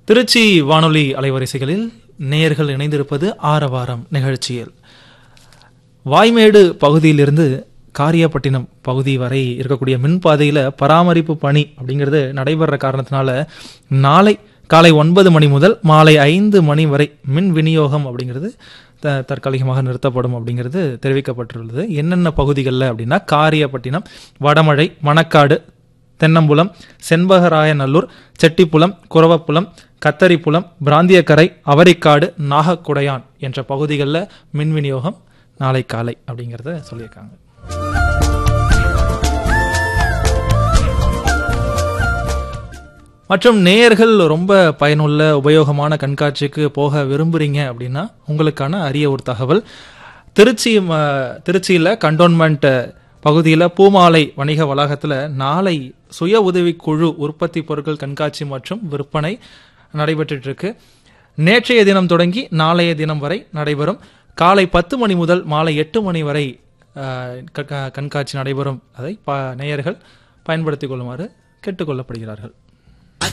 திருச்சி வானொலி அலைவரிசைகளில் நேயர்கள் இணைந்திருப்பது ஆரவாரம் நிகழ்ச்சியில் வாய்மேடு பகுதியிலிருந்து காரியப்பட்டினம் பகுதி வரை இருக்கக்கூடிய மின்பாதையில் பராமரிப்பு பணி அப்படிங்கிறது நடைபெற காரணத்தினால நாளை காலை ஒன்பது மணி முதல் மாலை ஐந்து மணி வரை மின் விநியோகம் அப்படிங்கிறது த தற்காலிகமாக நிறுத்தப்படும் அப்படிங்கிறது தெரிவிக்கப்பட்டுள்ளது என்னென்ன பகுதிகளில் அப்படின்னா காரியப்பட்டினம் வடமழை மணக்காடு தென்னம்புலம் செண்பகராயநல்லூர் செட்டிப்புலம் குரவப்புலம் கத்தரிப்புலம் பிராந்தியக்கரை அவரிக்காடு நாகக்குடையான் என்ற பகுதிகளில் மின் விநியோகம் நாளை காலை அப்படிங்கிறத சொல்லியிருக்காங்க மற்றும் நேயர்கள் ரொம்ப பயனுள்ள உபயோகமான கண்காட்சிக்கு போக விரும்புறீங்க அப்படின்னா உங்களுக்கான அரிய ஒரு தகவல் திருச்சி ம- திருச்சியில் கண்டோன்மெண்ட் பகுதியில் பூமாலை வணிக வளாகத்தில் நாளை சுய உதவிக் குழு உற்பத்தி பொருட்கள் கண்காட்சி மற்றும் விற்பனை நடைபெற்றுட்டு இருக்கு நேற்றைய தினம் தொடங்கி நாளைய தினம் வரை நடைபெறும் காலை பத்து மணி முதல் மாலை எட்டு மணி வரை அஹ், க- க- கண்காட்சி நடைபெறும் அதை ப நேயர்கள் பயன்படுத்திக் கொள்ளுமாறு கேட்டுக்கொள்ளப்படுகிறார்கள்